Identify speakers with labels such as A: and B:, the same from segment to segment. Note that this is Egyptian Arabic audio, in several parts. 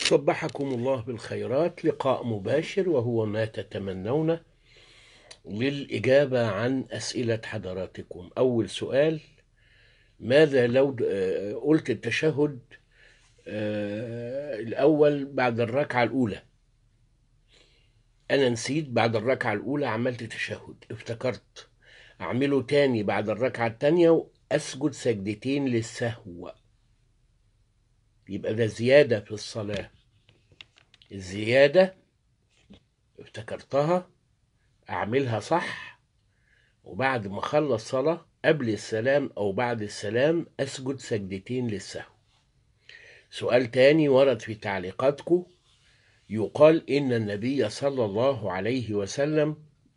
A: صبحكم الله بالخيرات لقاء مباشر وهو ما تتمنون للإجابة عن أسئلة حضراتكم أول سؤال ماذا لو آه، قلت التشهد آه، الأول بعد الركعة الأولى أنا نسيت بعد الركعة الأولى عملت تشهد افتكرت أعمله تاني بعد الركعة التانية وأسجد سجدتين للسهو يبقى ده زيادة في الصلاة الزيادة افتكرتها أعملها صح وبعد ما أخلص صلاة قبل السلام أو بعد السلام أسجد سجدتين للسهو سؤال تاني ورد في تعليقاتكم يقال إن النبي صلى الله عليه وسلم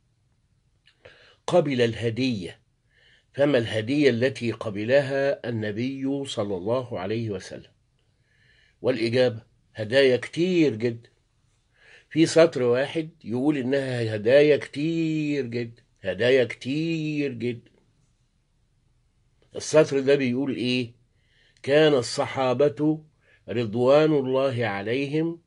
A: قبل الهدية فما الهدية التي قبلها النبي صلى الله عليه وسلم والإجابة هدايا كتير جدا في سطر واحد يقول إنها هدايا كتير جدا هدايا كتير جدا السطر ده بيقول إيه كان الصحابة رضوان الله عليهم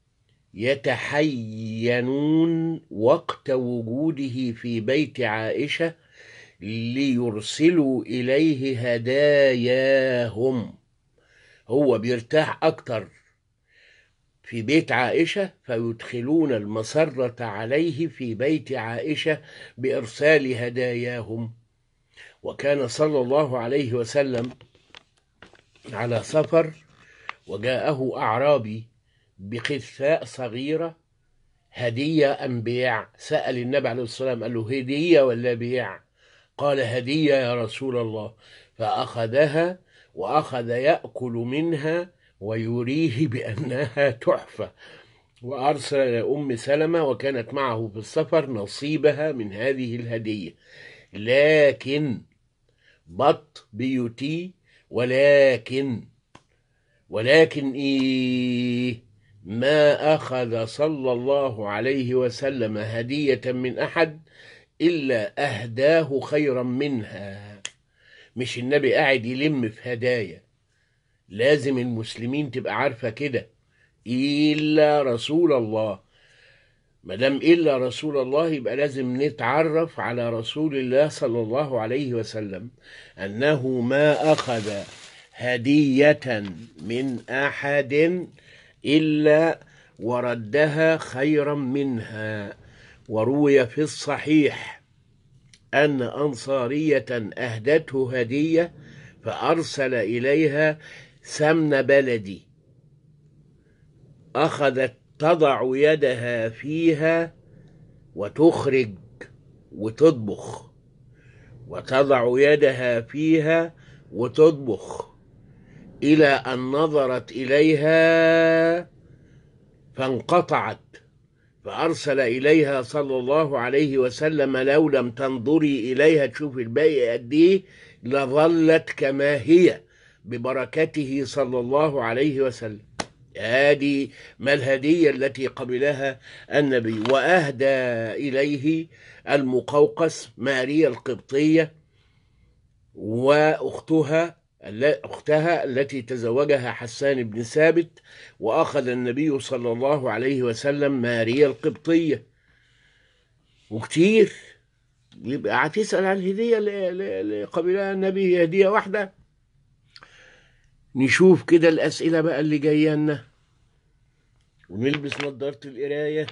A: يتحينون وقت وجوده في بيت عائشة ليرسلوا إليه هداياهم هو بيرتاح أكتر في بيت عائشة فيدخلون المسرة عليه في بيت عائشة بإرسال هداياهم وكان صلى الله عليه وسلم على سفر وجاءه أعرابي بقثاء صغيرة هدية أم بيع سأل النبي عليه الصلاة والسلام قال له هدية ولا بيع قال هدية يا رسول الله فأخذها وأخذ يأكل منها ويريه بأنها تحفة وأرسل إلى أم سلمة وكانت معه في السفر نصيبها من هذه الهدية لكن بط بيوتي ولكن ولكن إيه ما أخذ صلى الله عليه وسلم هدية من أحد إلا أهداه خيرا منها مش النبي قاعد يلم في هدايا لازم المسلمين تبقى عارفة كده إلا رسول الله ما دام إلا رسول الله يبقى لازم نتعرف على رسول الله صلى الله عليه وسلم أنه ما أخذ هدية من أحد إلا وردها خيرا منها وروي في الصحيح أن أنصارية أهدته هدية فأرسل إليها سمن بلدي أخذت تضع يدها فيها وتخرج وتطبخ وتضع يدها فيها وتطبخ إلى أن نظرت إليها فانقطعت فأرسل إليها صلى الله عليه وسلم لو لم تنظري إليها تشوف الباقي قد إيه لظلت كما هي ببركته صلى الله عليه وسلم هذه ما الهدية التي قبلها النبي وأهدى إليه المقوقس ماريا القبطية وأختها أختها التي تزوجها حسان بن ثابت وأخذ النبي صلى الله عليه وسلم ماريا القبطية وكتير يبقى هتسأل عن الهدية اللي قبلها النبي هدية واحدة نشوف كده الأسئلة بقى اللي جاية لنا ونلبس نظارة القراية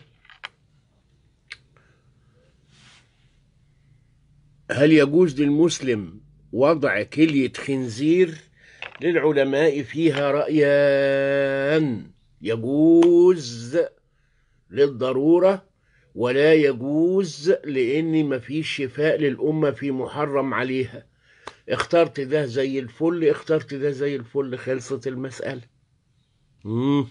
A: هل يجوز للمسلم وضع كلية خنزير للعلماء فيها رأيان يجوز للضرورة ولا يجوز لأن مفيش شفاء للأمة في محرم عليها اخترت ده زي الفل اخترت ده زي الفل خلصت المسألة مم.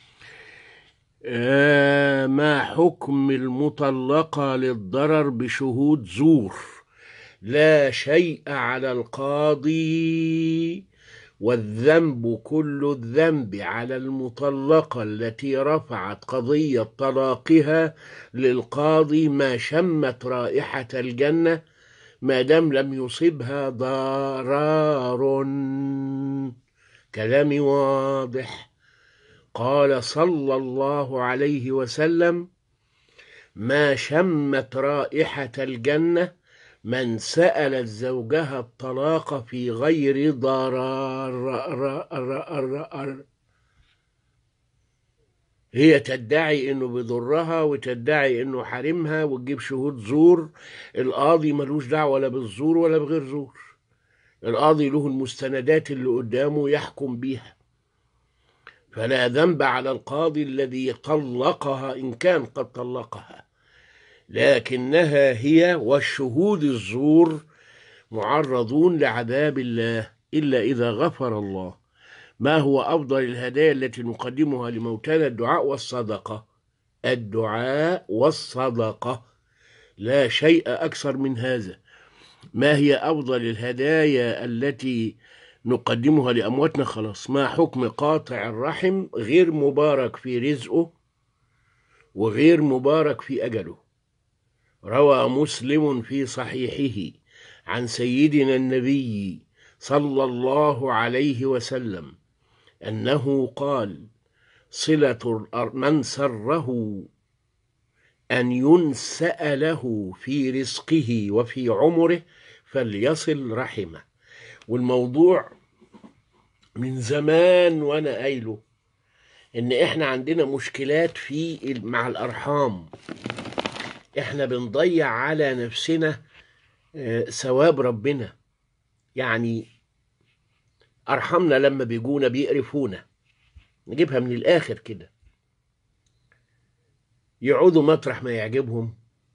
A: آه ما حكم المطلقة للضرر بشهود زور لا شيء على القاضي والذنب كل الذنب على المطلقة التي رفعت قضية طلاقها للقاضي ما شمت رائحة الجنة ما دام لم يصبها ضرار كلامي واضح قال صلى الله عليه وسلم ما شمت رائحة الجنة من سألت زوجها الطلاق في غير ضرار هي تدعي انه بيضرها وتدعي انه حارمها وتجيب شهود زور القاضي ملوش دعوه ولا بالزور ولا بغير زور القاضي له المستندات اللي قدامه يحكم بيها فلا ذنب على القاضي الذي طلقها ان كان قد طلقها لكنها هي والشهود الزور معرضون لعذاب الله الا اذا غفر الله ما هو افضل الهدايا التي نقدمها لموتانا الدعاء والصدقه الدعاء والصدقه لا شيء اكثر من هذا ما هي افضل الهدايا التي نقدمها لامواتنا خلاص ما حكم قاطع الرحم غير مبارك في رزقه وغير مبارك في اجله روى مسلم في صحيحه عن سيدنا النبي صلى الله عليه وسلم انه قال صله من سره ان ينسا له في رزقه وفي عمره فليصل رحمه والموضوع من زمان وانا قايله ان احنا عندنا مشكلات في مع الارحام احنا بنضيع على نفسنا ثواب ربنا يعني ارحمنا لما بيجونا بيقرفونا نجيبها من الاخر كده يقعدوا مطرح ما يعجبهم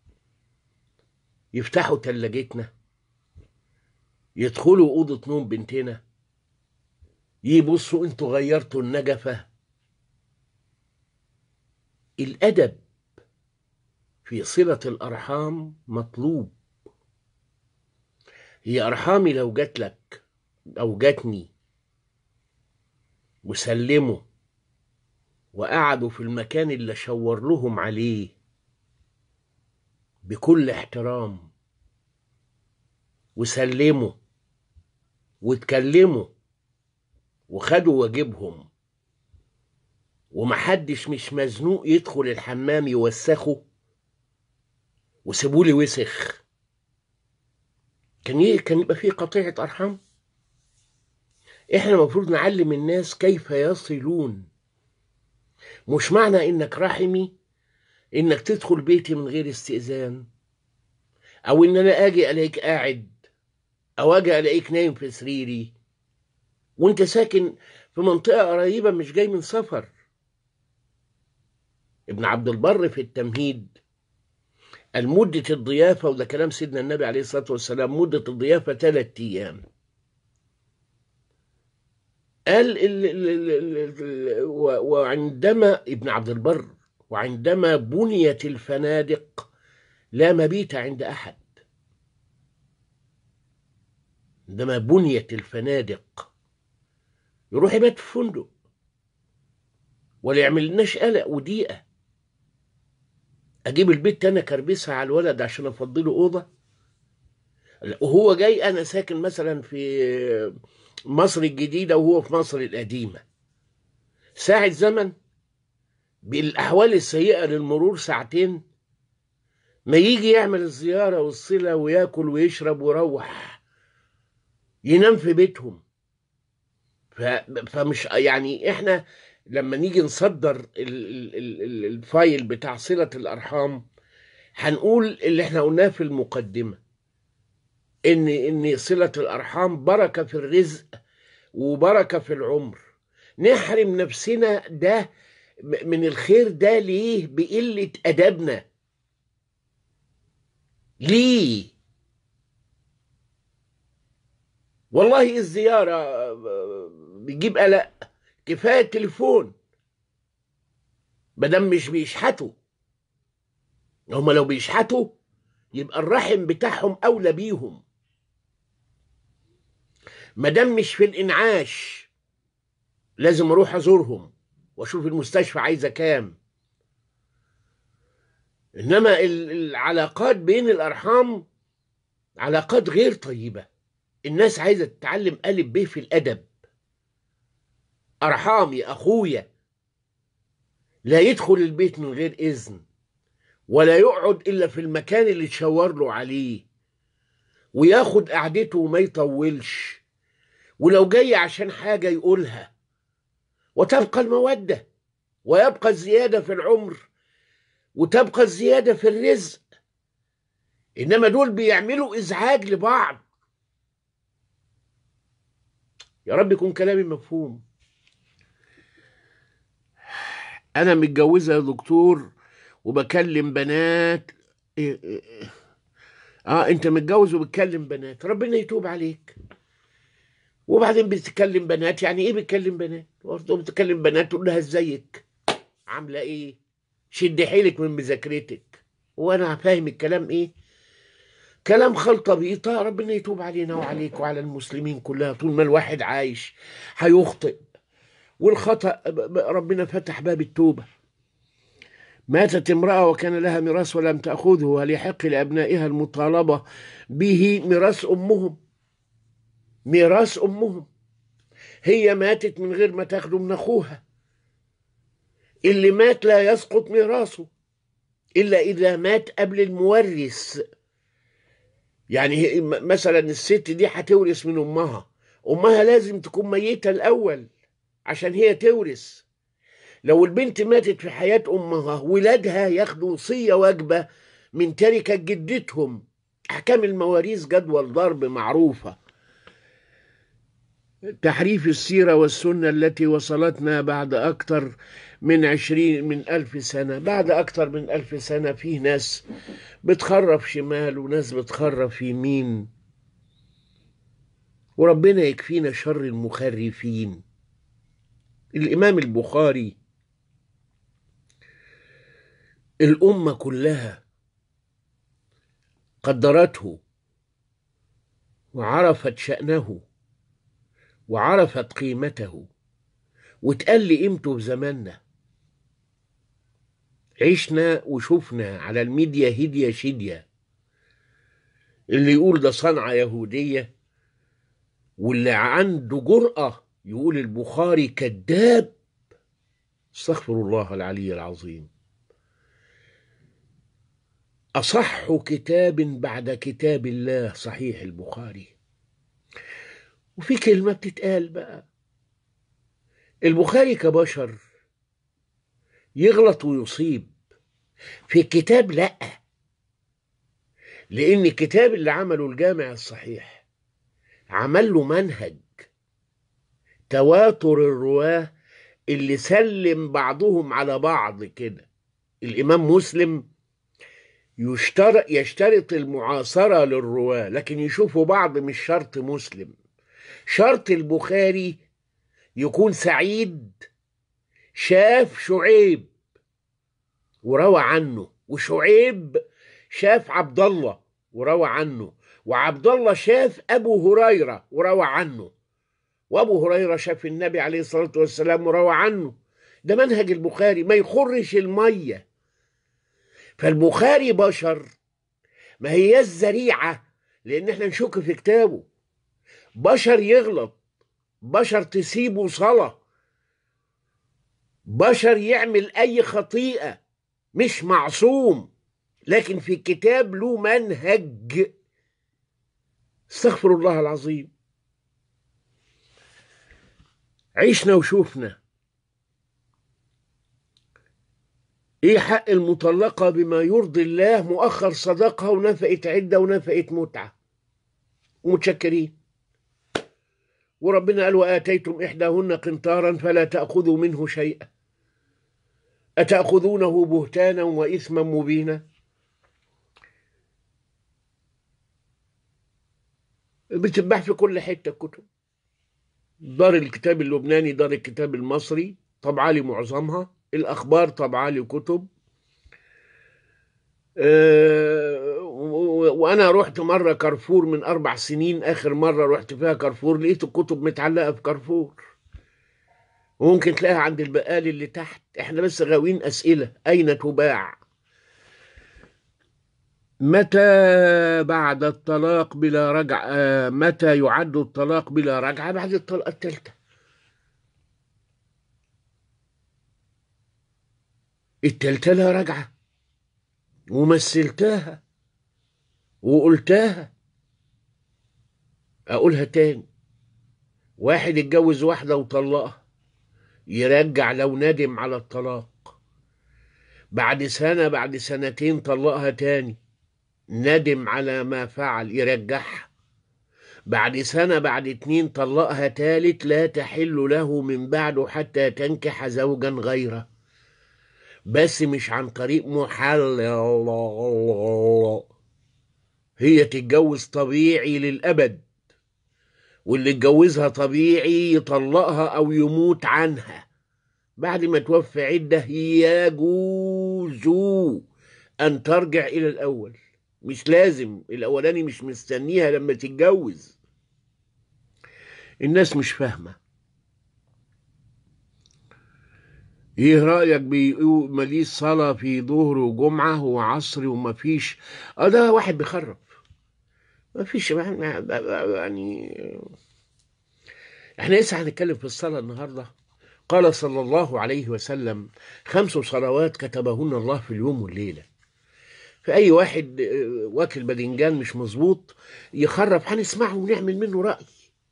A: يفتحوا تلاجتنا يدخلوا أوضة نوم بنتنا يبصوا انتوا غيرتوا النجفة الأدب في صلة الأرحام مطلوب هي أرحامي لو جات لك أو جاتني وسلموا وقعدوا في المكان اللي شور لهم عليه بكل احترام وسلموا واتكلموا وخدوا واجبهم ومحدش مش مزنوق يدخل الحمام يوسخه وسيبولي وسخ كان ي... كان يبقى فيه قطيعة أرحام احنا المفروض نعلم الناس كيف يصلون مش معنى انك رحمي انك تدخل بيتي من غير استئذان او ان انا اجي الاقيك قاعد او اجي الاقيك نايم في سريري وانت ساكن في منطقة قريبة مش جاي من سفر ابن عبد البر في التمهيد المدة الضيافة وده كلام سيدنا النبي عليه الصلاة والسلام مدة الضيافة ثلاثة أيام قال ال ال ال ال وعندما ابن عبد البر وعندما بنيت الفنادق لا مبيت عند أحد عندما بنيت الفنادق يروح يبات في فندق ولا يعمل لناش قلق وضيقة أجيب البيت أنا كربسها على الولد عشان أفضله أوضة وهو جاي أنا ساكن مثلا في مصر الجديدة وهو في مصر القديمة ساعة زمن بالأحوال السيئة للمرور ساعتين ما يجي يعمل الزيارة والصلة وياكل ويشرب ويروح ينام في بيتهم فمش يعني احنا لما نيجي نصدر الفايل بتاع صلة الأرحام هنقول اللي احنا قلناه في المقدمة ان ان صلة الأرحام بركة في الرزق وبركة في العمر نحرم نفسنا ده من الخير ده ليه بقلة أدبنا ليه والله الزيارة بيجيب قلق كفاية التليفون مادام مش بيشحتوا هما لو بيشحتوا يبقى الرحم بتاعهم أولى بيهم مادام مش في الإنعاش لازم أروح أزورهم وأشوف المستشفى عايزة كام إنما العلاقات بين الأرحام علاقات غير طيبة الناس عايزة تتعلم ألف ب في الأدب أرحامي أخويا لا يدخل البيت من غير إذن ولا يقعد إلا في المكان اللي تشاور له عليه وياخد قعدته وما يطولش ولو جاي عشان حاجة يقولها وتبقى المودة ويبقى الزيادة في العمر وتبقى الزيادة في الرزق إنما دول بيعملوا إزعاج لبعض يا رب يكون كلامي مفهوم أنا متجوزة يا دكتور وبكلم بنات إيه إيه إيه. اه انت متجوز وبتكلم بنات ربنا يتوب عليك وبعدين بتتكلم بنات يعني ايه بتكلم بنات برضه بتكلم بنات تقول لها ازيك عامله ايه شد حيلك من مذاكرتك وانا فاهم الكلام ايه كلام خلطة بيطة ربنا يتوب علينا وعليك وعلى المسلمين كلها طول ما الواحد عايش هيخطئ والخطأ ربنا فتح باب التوبة ماتت امرأة وكان لها ميراث ولم تأخذه وليحق لأبنائها المطالبة به ميراث أمهم ميراث أمهم هي ماتت من غير ما تاخده من أخوها اللي مات لا يسقط ميراثه إلا إذا مات قبل المورث يعني مثلا الست دي هتورث من أمها أمها لازم تكون ميتة الأول عشان هي تورث لو البنت ماتت في حياة أمها ولادها ياخدوا وصية واجبة من تركة جدتهم أحكام المواريث جدول ضرب معروفة تحريف السيرة والسنة التي وصلتنا بعد أكثر من عشرين من ألف سنة بعد أكثر من ألف سنة فيه ناس بتخرف شمال وناس بتخرف يمين وربنا يكفينا شر المخرفين الإمام البخاري الأمة كلها قدرته وعرفت شأنه وعرفت قيمته واتقال لي قيمته في زماننا عشنا وشفنا على الميديا هدية شدية اللي يقول ده صنعة يهودية واللي عنده جرأة يقول البخاري كذاب استغفر الله العلي العظيم أصح كتاب بعد كتاب الله صحيح البخاري وفي كلمة بتتقال بقى البخاري كبشر يغلط ويصيب في الكتاب لأ لأن الكتاب اللي عمله الجامع الصحيح عمل له منهج تواتر الرواه اللي سلم بعضهم على بعض كده الإمام مسلم يشترط يشترط المعاصرة للرواة لكن يشوفوا بعض مش شرط مسلم شرط البخاري يكون سعيد شاف شعيب وروى عنه وشعيب شاف عبد الله وروى عنه وعبد الله شاف ابو هريره وروى عنه وابو هريره شاف النبي عليه الصلاه والسلام وروى عنه ده منهج البخاري ما يخرش الميه فالبخاري بشر ما هي الذريعه لان احنا نشك في كتابه بشر يغلط بشر تسيبه صلاه بشر يعمل اي خطيئه مش معصوم لكن في الكتاب له منهج استغفر الله العظيم عشنا وشوفنا ايه حق المطلقة بما يرضي الله مؤخر صداقها ونفقت عدة ونفقت متعة ومتشكرين وربنا قال وآتيتم إحداهن قنطارا فلا تأخذوا منه شيئا أتأخذونه بهتانا وإثما مبينا بتتباع في كل حتة كتب دار الكتاب اللبناني دار الكتاب المصري طبعا لي معظمها الأخبار طبعا لي كتب أه وأنا رحت مرة كارفور من أربع سنين آخر مرة رحت فيها كارفور لقيت الكتب متعلقة في كارفور وممكن تلاقيها عند البقال اللي تحت احنا بس غاويين أسئلة أين تباع متى بعد الطلاق بلا رجعة متى يعد الطلاق بلا رجعة بعد الطلقة الثالثة التلتلة راجعة ومثلتها وقلتها أقولها تاني واحد اتجوز واحدة وطلقها يرجع لو ندم على الطلاق بعد سنة بعد سنتين طلقها تاني ندم على ما فعل يرجعها بعد سنة بعد اتنين طلقها تالت لا تحل له من بعده حتى تنكح زوجا غيره بس مش عن طريق محل يا الله الله الله هي تتجوز طبيعي للأبد واللي اتجوزها طبيعي يطلقها أو يموت عنها بعد ما توفي عدة يجوز أن ترجع إلى الأول مش لازم الأولاني مش مستنيها لما تتجوز الناس مش فاهمة ايه رأيك بيقول ماليش صلاة في ظهر وجمعة وعصر ومفيش اه ده واحد بيخرب مفيش يعني احنا لسه هنتكلم في الصلاة النهاردة قال صلى الله عليه وسلم خمس صلوات كتبهن الله في اليوم والليلة فأي واحد واكل باذنجان مش مظبوط يخرب هنسمعه ونعمل منه رأي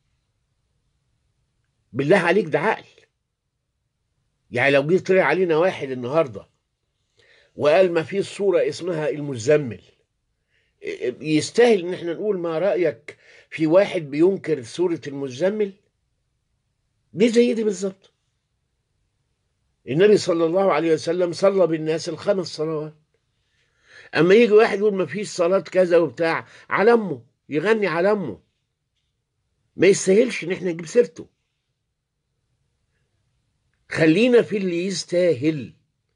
A: بالله عليك ده عقل يعني لو جه طلع علينا واحد النهارده وقال ما فيش صورة اسمها المزمل يستاهل ان احنا نقول ما رأيك في واحد بينكر سورة المزمل دي زي دي بالظبط النبي صلى الله عليه وسلم صلى بالناس الخمس صلوات اما يجي واحد يقول ما فيش صلاة كذا وبتاع على امه يغني على امه ما يستاهلش ان احنا نجيب سيرته خلينا في اللي يستاهل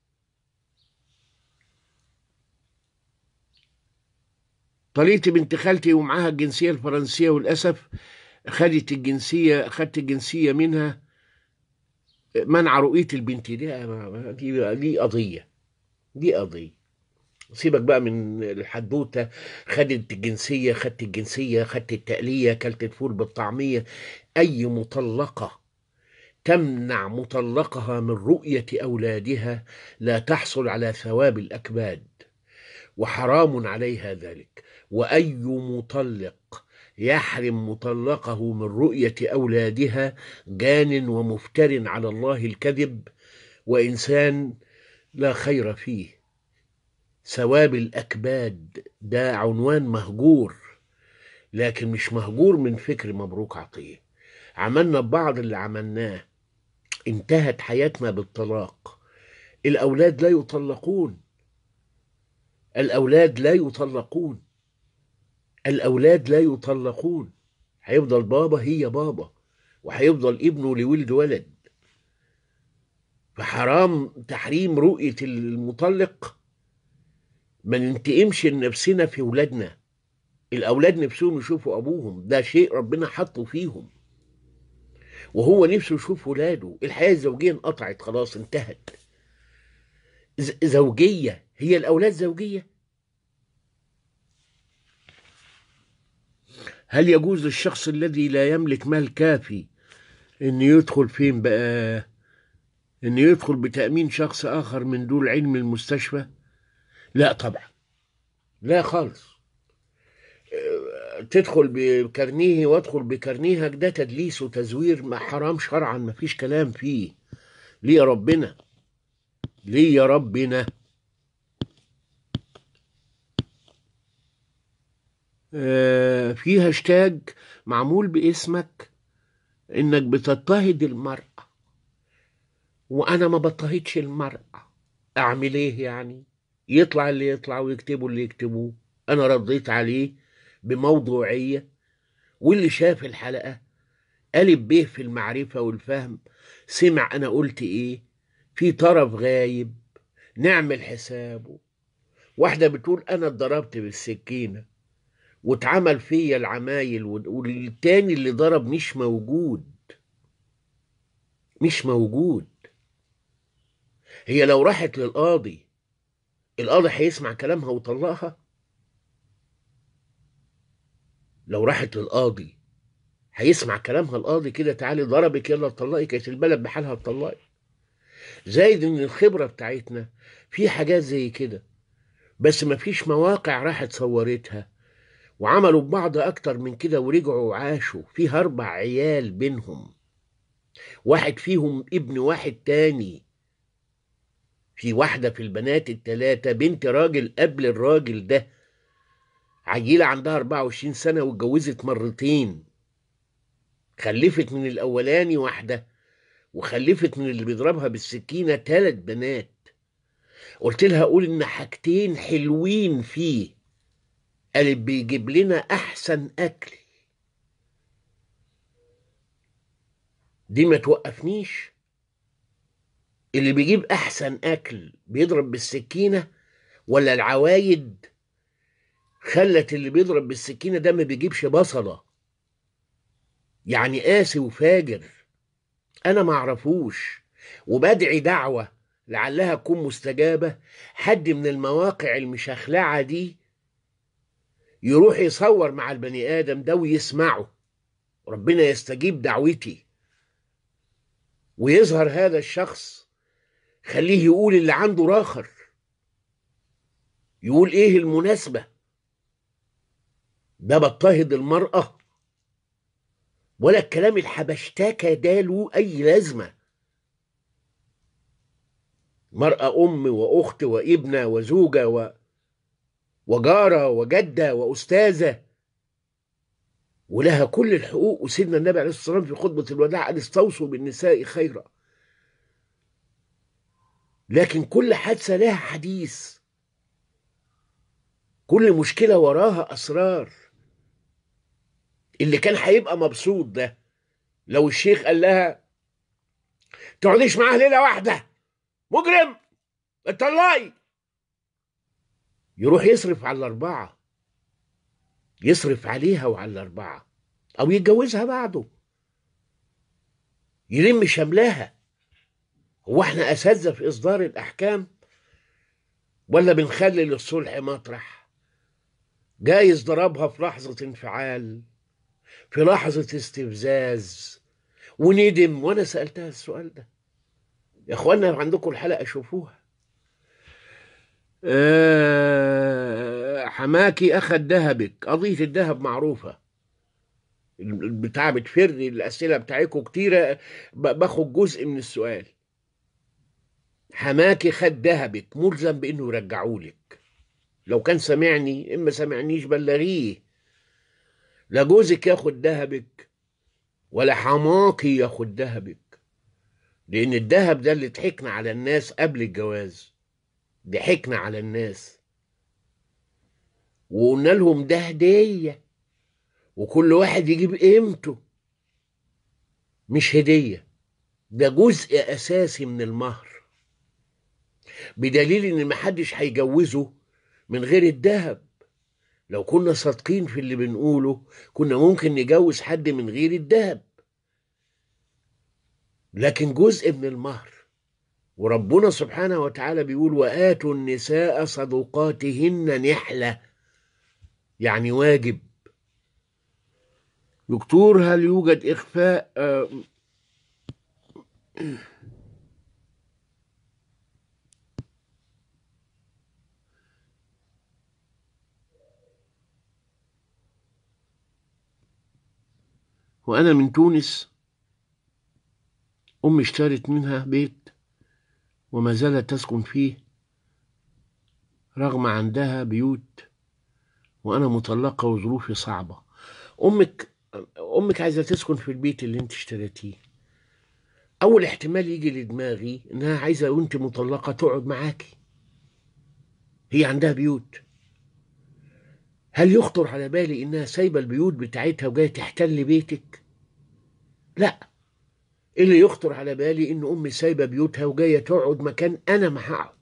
A: طليقتي بنت خالتي ومعاها الجنسية الفرنسية وللأسف خدت الجنسية خدت الجنسية منها منع رؤية البنت دي دي, دي قضية دي قضية سيبك بقى من الحدوتة خدت الجنسية خدت الجنسية خدت التقلية كلت الفول بالطعمية أي مطلقة تمنع مطلقها من رؤية أولادها لا تحصل على ثواب الأكباد وحرام عليها ذلك وأي مطلق يحرم مطلقه من رؤية أولادها جان ومفتر على الله الكذب وإنسان لا خير فيه ثواب الأكباد ده عنوان مهجور لكن مش مهجور من فكر مبروك عطية عملنا بعض اللي عملناه انتهت حياتنا بالطلاق الأولاد لا يطلقون الأولاد لا يطلقون الأولاد لا يطلقون هيفضل بابا هي بابا وهيفضل ابنه لولد ولد فحرام تحريم رؤية المطلق ما ننتقمش لنفسنا في ولادنا الأولاد نفسهم يشوفوا أبوهم ده شيء ربنا حطه فيهم وهو نفسه يشوف ولاده الحياة الزوجية انقطعت خلاص انتهت زوجية هي الأولاد زوجية هل يجوز للشخص الذي لا يملك مال كافي أن يدخل فين بقى أن يدخل بتأمين شخص آخر من دون علم المستشفى لا طبعا لا خالص تدخل بكرنيه وادخل بكرنيهك ده تدليس وتزوير ما حرام شرعا ما فيش كلام فيه ليه يا ربنا ليه يا ربنا آه في هاشتاج معمول باسمك انك بتضطهد المرأة وانا ما بضطهدش المرأة اعمل ايه يعني يطلع اللي يطلع ويكتبوا اللي يكتبوه انا رديت عليه بموضوعية واللي شاف الحلقة قالب به في المعرفة والفهم سمع أنا قلت إيه في طرف غايب نعمل حسابه واحدة بتقول أنا اتضربت بالسكينة واتعمل فيا العمايل والتاني اللي ضرب مش موجود مش موجود هي لو راحت للقاضي القاضي هيسمع كلامها ويطلقها لو راحت للقاضي هيسمع كلامها القاضي كده تعالي ضربك يلا اتطلقي كانت البلد بحالها اتطلقت زائد ان الخبرة بتاعتنا في حاجات زي كده بس مفيش مواقع راحت صورتها وعملوا ببعض اكتر من كده ورجعوا وعاشوا فيها اربع عيال بينهم واحد فيهم ابن واحد تاني في واحدة في البنات التلاتة بنت راجل قبل الراجل ده عيلة عندها 24 سنة واتجوزت مرتين خلفت من الأولاني واحدة وخلفت من اللي بيضربها بالسكينة تلات بنات قلت لها قول إن حاجتين حلوين فيه قالت بيجيب لنا أحسن أكل دي ما توقفنيش اللي بيجيب أحسن أكل بيضرب بالسكينة ولا العوايد خلت اللي بيضرب بالسكينة ده ما بيجيبش بصلة يعني قاسي وفاجر أنا ما أعرفوش وبدعي دعوة لعلها تكون مستجابة حد من المواقع المشخلعة دي يروح يصور مع البني آدم ده ويسمعه ربنا يستجيب دعوتي ويظهر هذا الشخص خليه يقول اللي عنده راخر يقول ايه المناسبة ده بضطهد المرأة ولا الكلام الحبشتاكة ده له أي لازمة مرأة أم وأخت وابنة وزوجة و... وجارة وجدة وأستاذة ولها كل الحقوق وسيدنا النبي عليه الصلاة والسلام في خطبة الوداع قال استوصوا بالنساء خيرا لكن كل حادثة لها حديث كل مشكلة وراها أسرار اللي كان هيبقى مبسوط ده لو الشيخ قال لها تقعديش معاه ليلة واحدة مجرم اتطلقي يروح يصرف على الأربعة يصرف عليها وعلى الأربعة أو يتجوزها بعده يلم شملها هو احنا أساتذة في إصدار الأحكام ولا بنخلي للصلح مطرح جايز ضربها في لحظة انفعال في لحظة استفزاز وندم وأنا سألتها السؤال ده يا إخوانا عندكم الحلقة شوفوها أه حماكي أخذ ذهبك قضية الذهب معروفة بتاع بتفري الأسئلة بتاعتكم كتيرة باخد جزء من السؤال حماكي خد ذهبك ملزم بانه يرجعهولك لو كان سمعني اما سمعنيش بلغيه لا جوزك ياخد ذهبك ولا حماكي ياخد ذهبك لان الذهب ده اللي ضحكنا على الناس قبل الجواز ضحكنا على الناس وقلنا لهم ده هديه وكل واحد يجيب قيمته مش هديه ده جزء اساسي من المهر بدليل ان محدش هيجوزه من غير الذهب لو كنا صادقين في اللي بنقوله كنا ممكن نجوز حد من غير الذهب لكن جزء من المهر وربنا سبحانه وتعالى بيقول وآتوا النساء صدقاتهن نحلة يعني واجب دكتور هل يوجد إخفاء آه وأنا من تونس أمي اشترت منها بيت وما زالت تسكن فيه رغم عندها بيوت وأنا مطلقة وظروفي صعبة أمك أمك عايزة تسكن في البيت اللي أنت اشتريتيه أول احتمال يجي لدماغي إنها عايزة وأنت مطلقة تقعد معاكي هي عندها بيوت هل يخطر على بالي إنها سايبة البيوت بتاعتها وجاية تحتل بيتك؟ لا اللي يخطر على بالي إن أمي سايبة بيوتها وجاية تقعد مكان أنا ما هقعد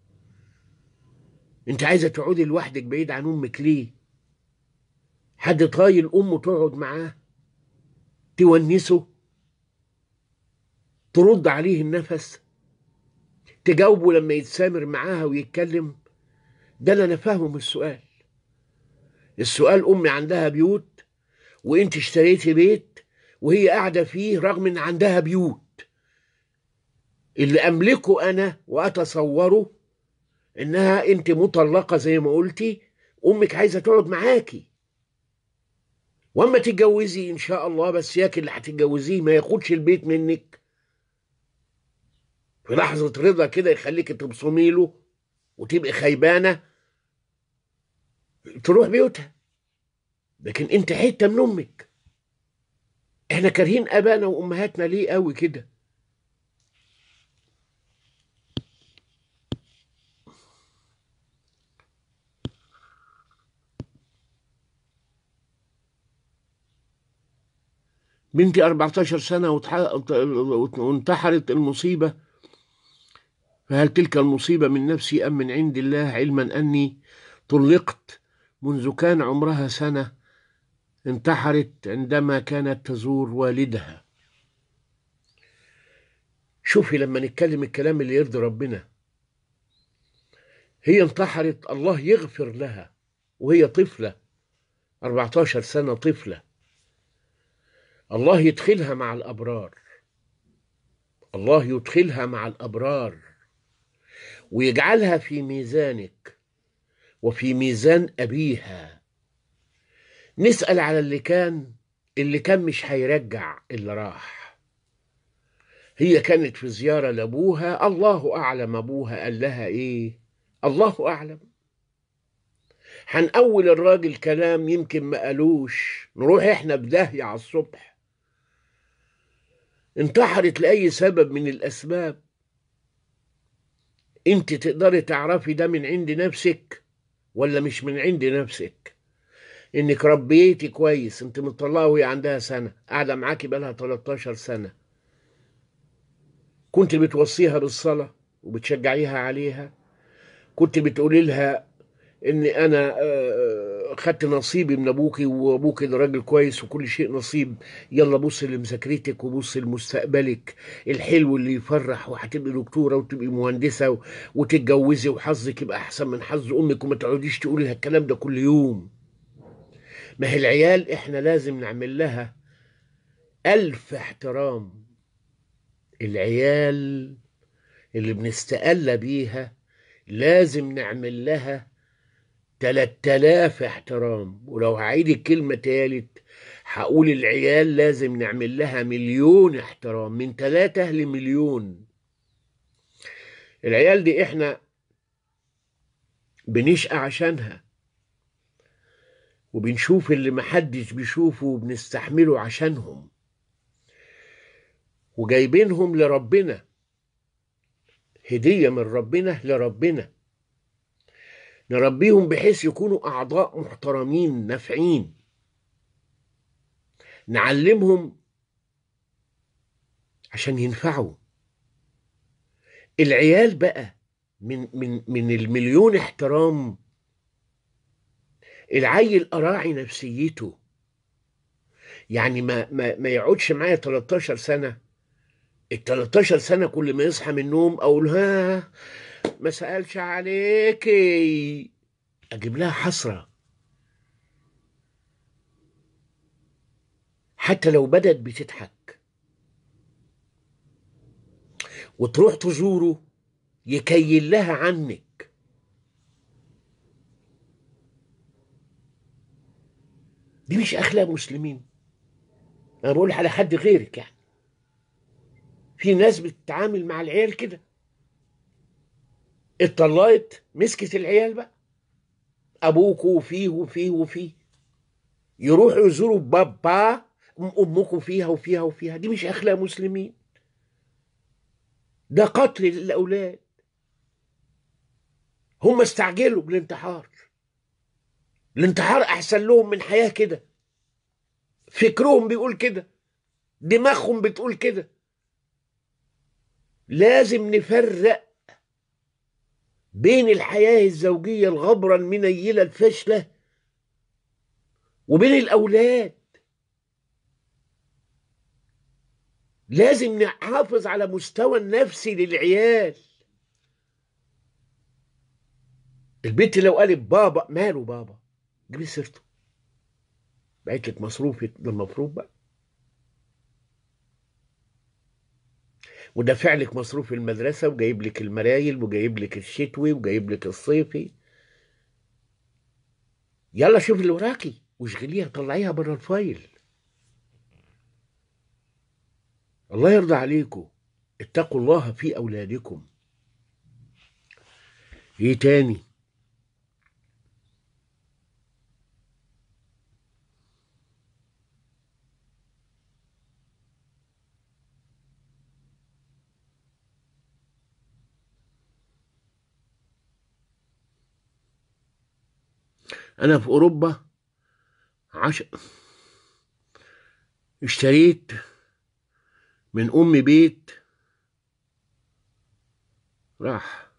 A: أنت عايزة تقعدي لوحدك بعيد عن أمك ليه؟ حد طايل أمه تقعد معاه تونسه ترد عليه النفس تجاوبه لما يتسامر معاها ويتكلم ده اللي أنا فاهمه من السؤال السؤال أمي عندها بيوت وأنت اشتريتي بيت وهي قاعدة فيه رغم إن عندها بيوت اللي املكه انا واتصوره انها انت مطلقه زي ما قلتي امك عايزه تقعد معاكي واما تتجوزي ان شاء الله بس ياك اللي هتتجوزيه ما ياخدش البيت منك في لحظه رضا كده يخليك تبصمي له وتبقي خيبانه تروح بيوتها لكن انت حته من امك احنا كارهين ابانا وامهاتنا ليه قوي كده بنتي 14 سنة وانتحرت المصيبة فهل تلك المصيبة من نفسي أم من عند الله علما أني طلقت منذ كان عمرها سنة انتحرت عندما كانت تزور والدها شوفي لما نتكلم الكلام اللي يرضي ربنا هي انتحرت الله يغفر لها وهي طفلة 14 سنة طفلة الله يدخلها مع الأبرار الله يدخلها مع الأبرار ويجعلها في ميزانك وفي ميزان أبيها نسأل على اللي كان اللي كان مش هيرجع اللي راح هي كانت في زيارة لأبوها الله أعلم أبوها قال لها إيه الله أعلم هنقول الراجل كلام يمكن ما قالوش نروح احنا بداهية على الصبح انتحرت لأي سبب من الأسباب انت تقدري تعرفي ده من عند نفسك ولا مش من عند نفسك انك ربيتي كويس انت مطلعه وهي عندها سنة قاعدة معاكي بقالها 13 سنة كنت بتوصيها بالصلاة وبتشجعيها عليها كنت بتقولي لها ان انا خدت نصيبي من ابوكي وابوكي ده راجل كويس وكل شيء نصيب يلا بص لمذاكرتك وبص لمستقبلك الحلو اللي يفرح وهتبقي دكتوره وتبقي مهندسه وتتجوزي وحظك يبقى احسن من حظ امك وما تقعديش تقولي لها الكلام ده كل يوم ما هي العيال احنا لازم نعمل لها الف احترام العيال اللي بنستقل بيها لازم نعمل لها تلات آلاف احترام ولو هعيد الكلمة تالت هقول العيال لازم نعمل لها مليون احترام من تلاتة لمليون العيال دي احنا بنشقى عشانها وبنشوف اللي محدش بيشوفه وبنستحمله عشانهم وجايبينهم لربنا هدية من ربنا لربنا نربيهم بحيث يكونوا أعضاء محترمين نافعين نعلمهم عشان ينفعوا العيال بقى من من من المليون احترام العيل أراعي نفسيته يعني ما ما ما يقعدش معايا 13 سنة ال 13 سنة كل ما يصحى من النوم أقول ها ما سألش عليكي أجيب لها حسرة حتى لو بدت بتضحك وتروح تزوره يكيل لها عنك دي مش أخلاق مسلمين أنا بقول على حد غيرك يعني في ناس بتتعامل مع العيال كده اتطلقت مسكت العيال بقى ابوكوا وفيه وفيه وفيه يروحوا يزوروا بابا امكم فيها وفيها وفيها دي مش اخلاق مسلمين ده قتل للاولاد هم استعجلوا بالانتحار الانتحار احسن لهم من حياه كده فكرهم بيقول كده دماغهم بتقول كده لازم نفرق بين الحياة الزوجية الغبرة المنيلة الفاشلة وبين الأولاد لازم نحافظ على مستوى النفسي للعيال البنت لو قالت بابا ماله بابا جيبي سيرته بعت لك مصروفك ده المفروض بقى ودافع لك مصروف المدرسة وجايب لك المرايل وجايب لك الشتوي وجايب لك الصيفي يلا شوف اللي وراكي واشغليها طلعيها بره الفايل الله يرضى عليكم اتقوا الله في أولادكم ايه تاني أنا في أوروبا عش... اشتريت من أم بيت راح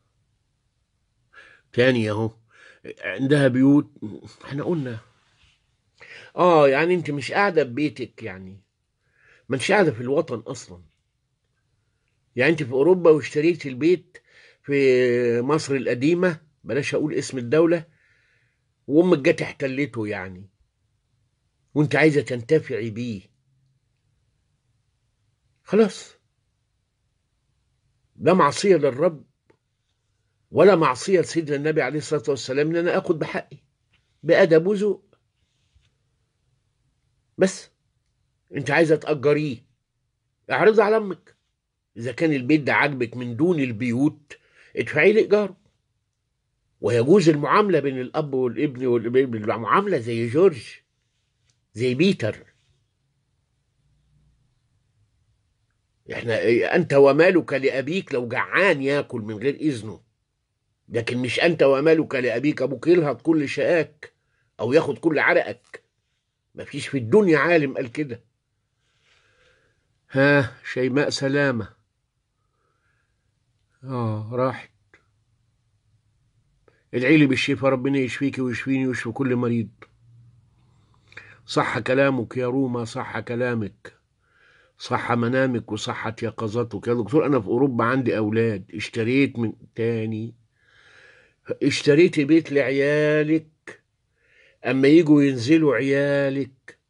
A: تاني أهو عندها بيوت احنا قلنا اه يعني انت مش قاعدة ببيتك يعني ما انتش قاعدة في الوطن أصلا يعني انت في أوروبا واشتريت البيت في مصر القديمة بلاش أقول اسم الدولة وامك جت احتلته يعني وانت عايزه تنتفعي بيه خلاص لا معصيه للرب ولا معصيه لسيدنا النبي عليه الصلاه والسلام ان انا اخد بحقي بادب وذوق بس انت عايزه تاجريه اعرضي على امك اذا كان البيت ده عاجبك من دون البيوت ادفعي لي ايجاره ويجوز المعاملة بين الأب والابن والابن المعاملة زي جورج زي بيتر احنا أنت ومالك لأبيك لو جعان ياكل من غير إذنه لكن مش أنت ومالك لأبيك أبوك يلهط كل شقاك أو ياخد كل عرقك مفيش في الدنيا عالم قال كده ها شيماء سلامة اه راحت ادعي لي بالشفاء ربنا يشفيك ويشفيني ويشفي كل مريض صح كلامك يا روما صح كلامك صح منامك وصحت يقظتك يا دكتور انا في اوروبا عندي اولاد اشتريت من تاني اشتريت بيت لعيالك اما يجوا ينزلوا عيالك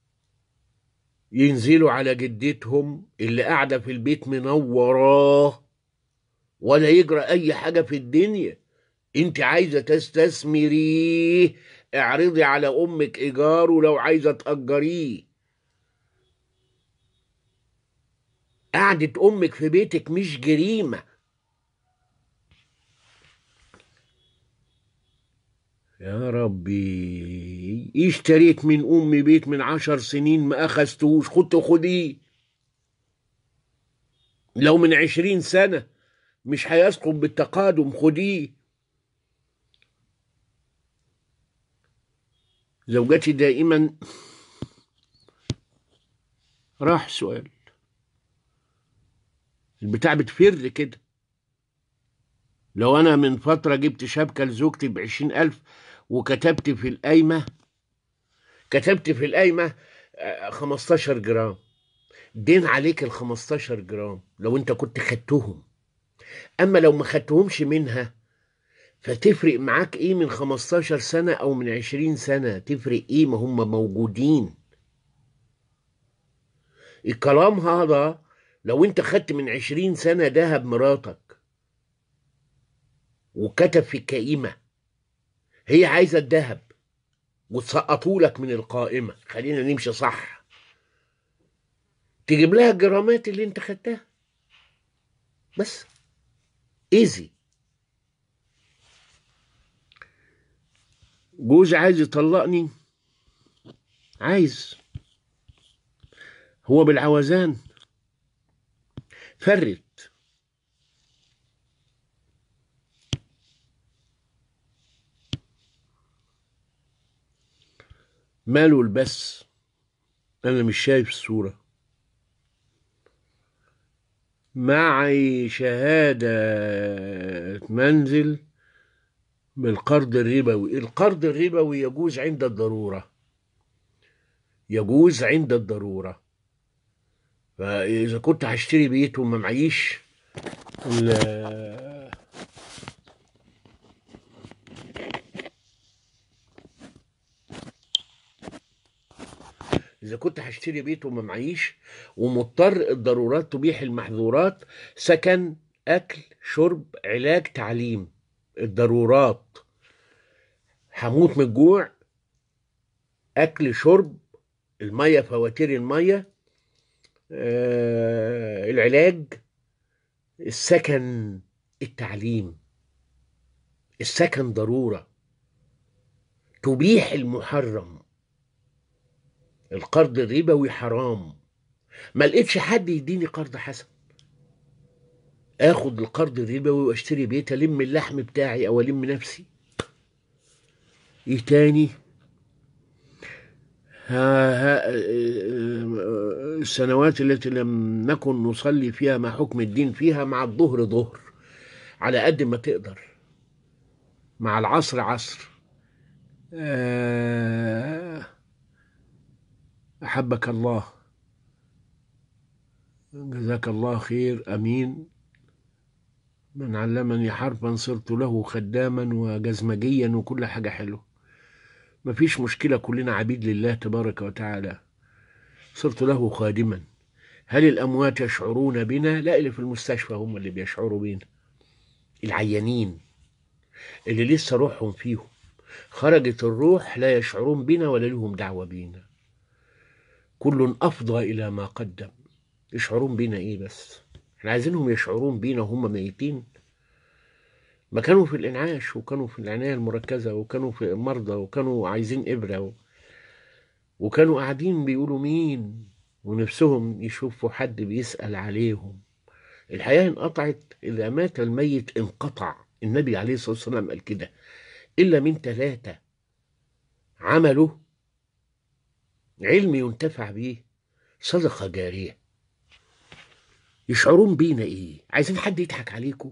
A: ينزلوا على جدتهم اللي قاعده في البيت منوراه ولا يجرى اي حاجه في الدنيا انت عايزه تستثمريه اعرضي على امك ايجاره لو عايزه تاجريه قعدة امك في بيتك مش جريمه يا ربي اشتريت من امي بيت من عشر سنين ما اخذتوش خدت خديه لو من عشرين سنه مش هيسقط بالتقادم خديه زوجتي دائما راح سؤال البتاع بتفر كده لو أنا من فترة جبت شبكة لزوجتي بعشرين ألف وكتبت في القايمة كتبت في القايمة خمستاشر جرام دين عليك ال 15 جرام لو انت كنت خدتهم اما لو ما خدتهمش منها فتفرق معاك ايه من 15 سنة او من 20 سنة تفرق ايه ما هم موجودين الكلام هذا لو انت خدت من 20 سنة دهب مراتك وكتب في القائمة هي عايزة الذهب وتسقطوا لك من القائمة خلينا نمشي صح تجيب لها الجرامات اللي انت خدتها بس ايزي جوزي عايز يطلقني عايز هو بالعوزان فرت ماله البس انا مش شايف الصوره معي شهادة منزل بالقرض الربوي القرض الربوي يجوز عند الضرورة يجوز عند الضرورة فإذا كنت هشتري بيت وما معيش ال- إذا كنت هشتري بيت وما معيش ومضطر الضرورات تبيح المحظورات سكن أكل شرب علاج تعليم الضرورات هموت من الجوع أكل شرب المية فواتير المية آه العلاج السكن التعليم السكن ضرورة تبيح المحرم القرض الربوي حرام ما لقيتش حد يديني قرض حسن اخد القرض الربوي واشتري بيت الم اللحم بتاعي او الم نفسي ايه تاني ها ها السنوات التي لم نكن نصلي فيها مع حكم الدين فيها مع الظهر ظهر على قد ما تقدر مع العصر عصر آه، أحبك الله جزاك الله خير أمين من علمني حرفا صرت له خداما وجزمجيا وكل حاجة حلوة مفيش مشكلة كلنا عبيد لله تبارك وتعالى صرت له خادما هل الأموات يشعرون بنا؟ لا اللي في المستشفى هم اللي بيشعروا بينا العيانين اللي لسه روحهم فيهم خرجت الروح لا يشعرون بنا ولا لهم دعوة بينا كل أفضى إلى ما قدم يشعرون بينا إيه بس احنا عايزينهم يشعرون بينا وهم ميتين ما كانوا في الإنعاش وكانوا في العناية المركزة وكانوا في مرضى وكانوا عايزين إبرة و... وكانوا قاعدين بيقولوا مين ونفسهم يشوفوا حد بيسأل عليهم الحياة انقطعت إذا مات الميت انقطع النبي عليه الصلاة والسلام قال كده إلا من ثلاثة عمله علم ينتفع به صدقة جارية يشعرون بينا إيه عايزين حد يضحك عليكم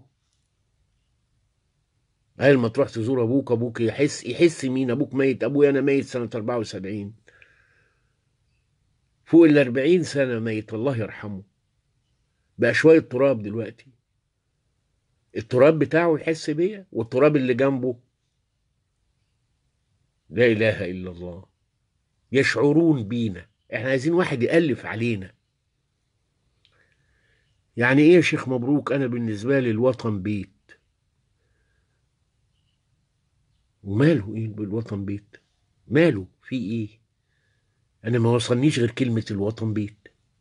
A: قال ما تروح تزور ابوك ابوك يحس يحس مين ابوك ميت ابويا انا ميت سنه 74 فوق ال 40 سنه ميت الله يرحمه بقى شويه تراب دلوقتي التراب بتاعه يحس بيا والتراب اللي جنبه لا اله الا الله يشعرون بينا احنا عايزين واحد يالف علينا يعني ايه يا شيخ مبروك انا بالنسبه لي الوطن بيت وماله ايه بالوطن بيت ماله في ايه انا ما وصلنيش غير كلمة الوطن بيت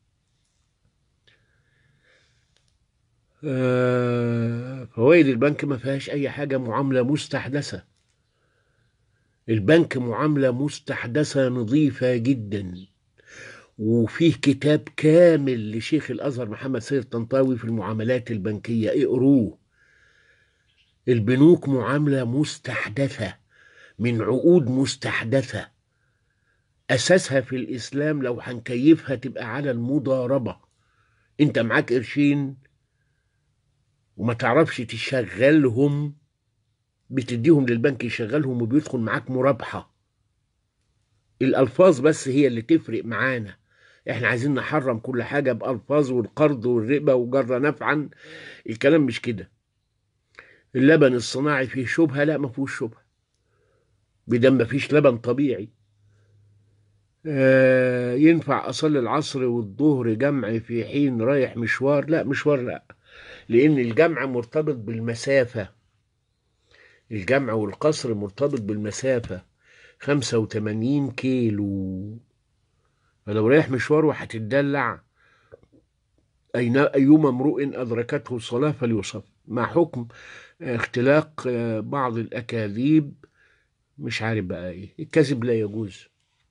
A: آه فوائد البنك ما فيهاش اي حاجة معاملة مستحدثة البنك معاملة مستحدثة نظيفة جدا وفيه كتاب كامل لشيخ الازهر محمد سيد طنطاوي في المعاملات البنكية اقروه البنوك معاملة مستحدثة من عقود مستحدثة أساسها في الإسلام لو هنكيفها تبقى على المضاربة أنت معاك قرشين وما تعرفش تشغلهم بتديهم للبنك يشغلهم وبيدخل معاك مرابحة الألفاظ بس هي اللي تفرق معانا احنا عايزين نحرم كل حاجة بألفاظ والقرض والربا وجر نفعا الكلام مش كده اللبن الصناعي فيه شبهة لا ما فيهوش شبهة بدم ما فيش لبن طبيعي آه ينفع أصلي العصر والظهر جمع في حين رايح مشوار لا مشوار لا لأن الجمع مرتبط بالمسافة الجمع والقصر مرتبط بالمسافة خمسة وتمانين كيلو فلو رايح مشوار وهتتدلع أين أيما امرؤ أدركته الصلاة فليصف مع حكم اختلاق بعض الأكاذيب مش عارف بقى إيه الكذب لا يجوز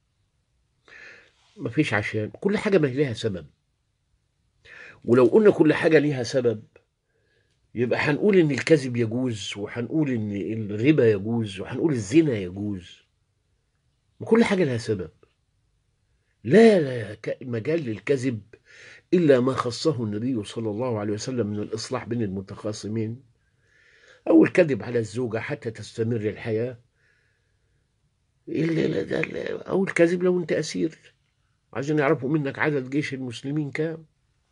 A: مفيش عشان كل حاجة ما ليها سبب ولو قلنا كل حاجة ليها سبب يبقى هنقول إن الكذب يجوز وهنقول إن الربا يجوز وهنقول الزنا يجوز وكل حاجة لها سبب لا لا مجال للكذب إلا ما خصه النبي صلى الله عليه وسلم من الإصلاح بين المتخاصمين أو الكذب على الزوجة حتى تستمر الحياة أو الكذب لو أنت أسير عايزين يعرفوا منك عدد جيش المسلمين كام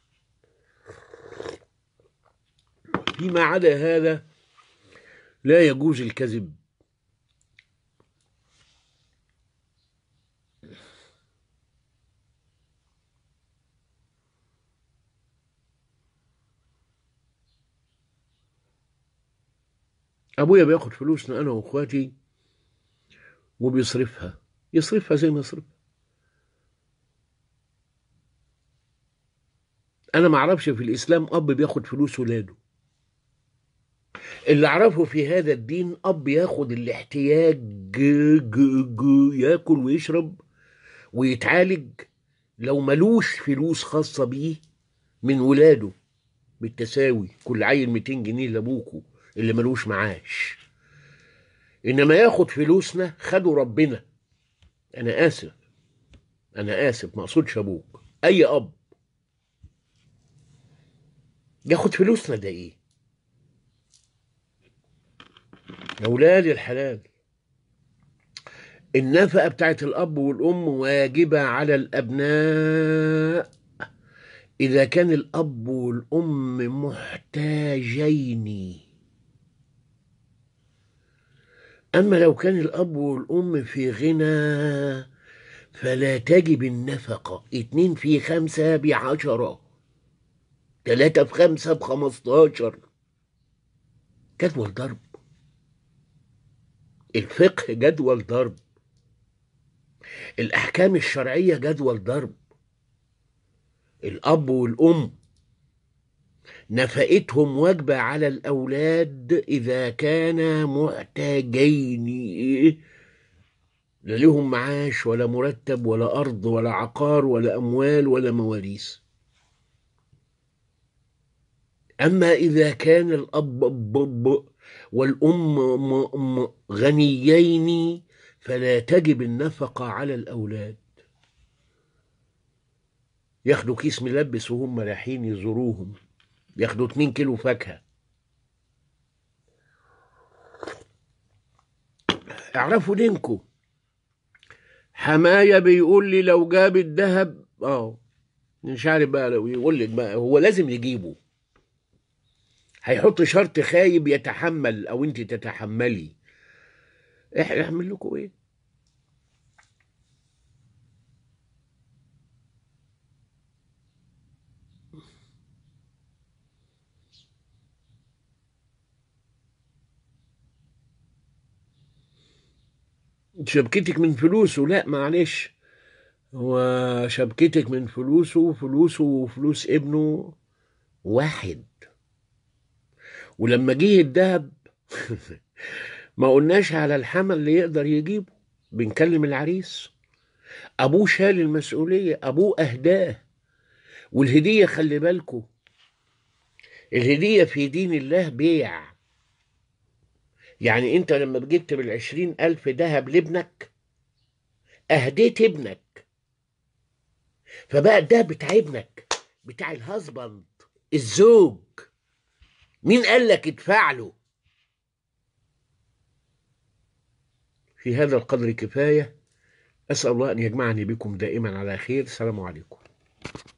A: فيما عدا هذا لا يجوز الكذب ابويا بياخد فلوسنا انا واخواتي وبيصرفها يصرفها زي ما يصرفها انا ما اعرفش في الاسلام اب بياخد فلوس ولاده اللي اعرفه في هذا الدين اب ياخد الاحتياج ياكل ويشرب ويتعالج لو ملوش فلوس خاصة بيه من ولاده بالتساوي كل عيل 200 جنيه لابوكوا اللي ملوش معاش انما ياخد فلوسنا خدوا ربنا انا اسف انا اسف ما اقصدش ابوك اي اب ياخد فلوسنا ده ايه يا ولاد الحلال النفقة بتاعت الأب والأم واجبة على الأبناء إذا كان الأب والأم محتاجين أما لو كان الأب والأم في غنى فلا تجب النفقة اتنين في خمسة بعشرة تلاتة في خمسة بخمستاشر جدول ضرب الفقه جدول ضرب الأحكام الشرعية جدول ضرب الأب والأم نفقتهم واجبة على الأولاد إذا كانا محتاجين لا لهم معاش ولا مرتب ولا أرض ولا عقار ولا أموال ولا مواريث أما إذا كان الأب والأم غنيين فلا تجب النفقة على الأولاد ياخدوا كيس ملبس وهم رايحين يزوروهم ياخدوا 2 كيلو فاكهة اعرفوا دينكم حماية بيقول لي لو جاب الذهب اه مش عارف بقى لو يقول لك بقى هو لازم يجيبه هيحط شرط خايب يتحمل او انت تتحملي احنا اعمل لكم ايه شبكتك من فلوسه لا معلش هو شبكتك من فلوسه فلوسه وفلوس ابنه واحد ولما جه الدهب ما قلناش على الحمل اللي يقدر يجيبه بنكلم العريس ابوه شال المسؤوليه ابوه اهداه والهديه خلي بالكم الهديه في دين الله بيع يعني انت لما جبت بالعشرين الف ذهب لابنك اهديت ابنك فبقى ده بتاع ابنك بتاع الهزبند الزوج مين قال لك ادفع له في هذا القدر كفايه اسال الله ان يجمعني بكم دائما على خير السلام عليكم